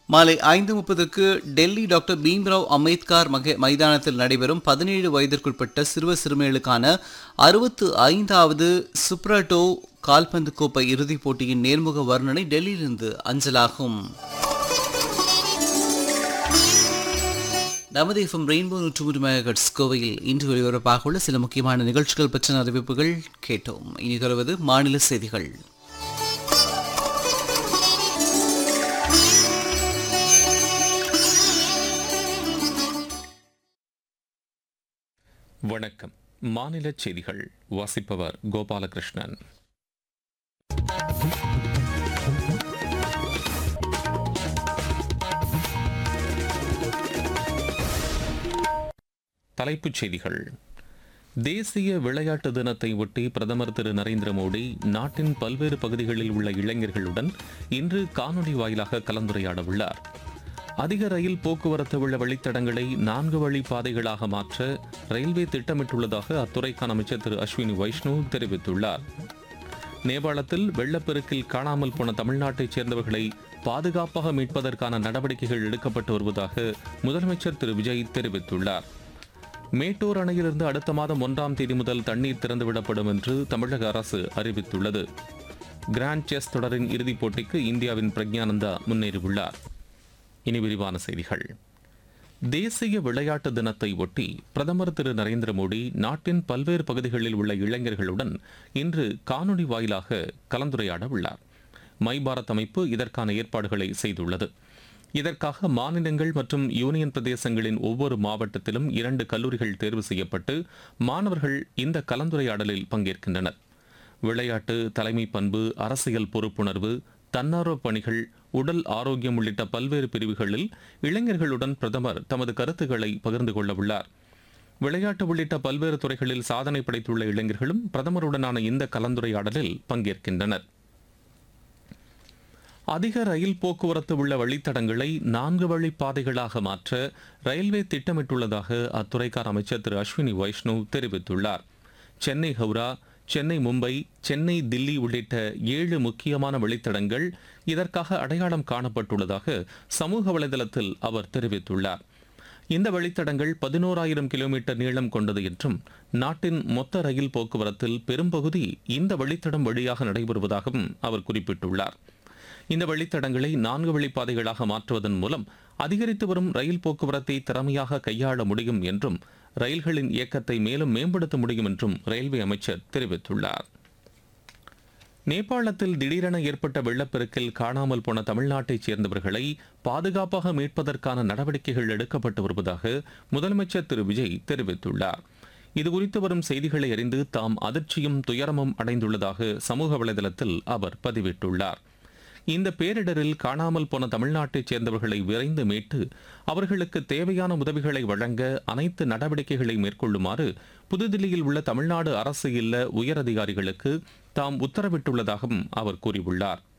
மாலை ஐந்து முப்பதுக்கு டெல்லி டாக்டர் பீம்ராவ் அம்பேத்கர் மக மைதானத்தில் நடைபெறும் பதினேழு வயதிற்குட்பட்ட சிறுவர் சிறுமிகளுக்கான அறுபத்து ஐந்தாவது சுப்ரட்டோ கால்பந்து கோப்பை இறுதிப் போட்டியின் நேர்முக வர்ணனை டெல்லியிலிருந்து அஞ்சலாகும் நமது எஃப்எம் ரெயின்போ நூற்று மூன்று மெகாஹெர்ட்ஸ் கோவையில் இன்று ஒளிபரப்பாக உள்ள சில முக்கியமான நிகழ்ச்சிகள் பற்றின அறிவிப்புகள் கேட்டோம் இனி தொடர்வது மாநில செய்திகள் வணக்கம் மாநில செய்திகள் வாசிப்பவர் கோபாலகிருஷ்ணன் தலைப்புச் செய்திகள் தேசிய விளையாட்டு தினத்தை ஒட்டி பிரதமர் திரு நரேந்திர மோடி நாட்டின் பல்வேறு பகுதிகளில் உள்ள இளைஞர்களுடன் இன்று காணொலி வாயிலாக கலந்துரையாட உள்ளார் அதிக ரயில் போக்குவரத்து உள்ள வழித்தடங்களை நான்கு வழி பாதைகளாக மாற்ற ரயில்வே திட்டமிட்டுள்ளதாக அத்துறைக்கான அமைச்சர் திரு அஸ்வினி வைஷ்ணவ் தெரிவித்துள்ளார் நேபாளத்தில் வெள்ளப்பெருக்கில் காணாமல் போன தமிழ்நாட்டைச் சேர்ந்தவர்களை பாதுகாப்பாக மீட்பதற்கான நடவடிக்கைகள் எடுக்கப்பட்டு வருவதாக முதலமைச்சர் திரு விஜய் தெரிவித்துள்ளார் மேட்டூர் அணையிலிருந்து அடுத்த மாதம் ஒன்றாம் தேதி முதல் தண்ணீர் திறந்துவிடப்படும் என்று தமிழக அரசு அறிவித்துள்ளது கிராண்ட் செஸ் தொடரின் இறுதிப் போட்டிக்கு இந்தியாவின் பிரக்ஞானந்தா முன்னேறியுள்ளார் இனி விரிவான செய்திகள் தேசிய விளையாட்டு தினத்தை ஒட்டி பிரதமர் திரு நரேந்திர மோடி நாட்டின் பல்வேறு பகுதிகளில் உள்ள இளைஞர்களுடன் இன்று காணொலி வாயிலாக கலந்துரையாட உள்ளார் மை பாரத் அமைப்பு இதற்கான ஏற்பாடுகளை செய்துள்ளது இதற்காக மாநிலங்கள் மற்றும் யூனியன் பிரதேசங்களின் ஒவ்வொரு மாவட்டத்திலும் இரண்டு கல்லூரிகள் தேர்வு செய்யப்பட்டு மாணவர்கள் இந்த கலந்துரையாடலில் பங்கேற்கின்றனர் விளையாட்டு தலைமை பண்பு அரசியல் பொறுப்புணர்வு தன்னார்வ பணிகள் உடல் ஆரோக்கியம் உள்ளிட்ட பல்வேறு பிரிவுகளில் இளைஞர்களுடன் பிரதமர் தமது கருத்துக்களை பகிர்ந்து கொள்ள உள்ளார் விளையாட்டு உள்ளிட்ட பல்வேறு துறைகளில் சாதனை படைத்துள்ள இளைஞர்களும் பிரதமருடனான இந்த கலந்துரையாடலில் பங்கேற்கின்றனர் அதிக ரயில் போக்குவரத்து உள்ள வழித்தடங்களை நான்கு வழி பாதைகளாக மாற்ற ரயில்வே திட்டமிட்டுள்ளதாக அத்துறைக்கான அமைச்சர் திரு அஸ்வினி வைஷ்ணவ் தெரிவித்துள்ளார் சென்னை ஹவுரா சென்னை மும்பை சென்னை தில்லி உள்ளிட்ட ஏழு முக்கியமான வழித்தடங்கள் இதற்காக அடையாளம் காணப்பட்டுள்ளதாக சமூக வலைதளத்தில் அவர் தெரிவித்துள்ளார் இந்த வழித்தடங்கள் பதினோராயிரம் கிலோமீட்டர் நீளம் கொண்டது என்றும் நாட்டின் மொத்த ரயில் போக்குவரத்தில் பெரும்பகுதி இந்த வழித்தடம் வழியாக நடைபெறுவதாகவும் அவர் குறிப்பிட்டுள்ளார் இந்த வழித்தடங்களை நான்கு வழிப்பாதைகளாக மாற்றுவதன் மூலம் அதிகரித்து வரும் ரயில் போக்குவரத்தை திறமையாக கையாள முடியும் என்றும் ரயில்களின் இயக்கத்தை மேலும் மேம்படுத்த முடியும் என்றும் ரயில்வே அமைச்சர் தெரிவித்துள்ளார் நேபாளத்தில் திடீரென ஏற்பட்ட வெள்ளப்பெருக்கில் காணாமல் போன தமிழ்நாட்டைச் சேர்ந்தவர்களை பாதுகாப்பாக மீட்பதற்கான நடவடிக்கைகள் எடுக்கப்பட்டு வருவதாக முதலமைச்சர் திரு விஜய் தெரிவித்துள்ளார் இதுகுறித்து வரும் செய்திகளை அறிந்து தாம் அதிர்ச்சியும் துயரமும் அடைந்துள்ளதாக சமூக வலைதளத்தில் அவர் பதிவிட்டுள்ளார் இந்த பேரிடரில் காணாமல் போன தமிழ்நாட்டைச் சேர்ந்தவர்களை விரைந்து மீட்டு அவர்களுக்கு தேவையான உதவிகளை வழங்க அனைத்து நடவடிக்கைகளை மேற்கொள்ளுமாறு புதுதில்லியில் உள்ள தமிழ்நாடு அரசு இல்ல உயரதிகாரிகளுக்கு தாம் உத்தரவிட்டுள்ளதாகவும் அவர் கூறியுள்ளார்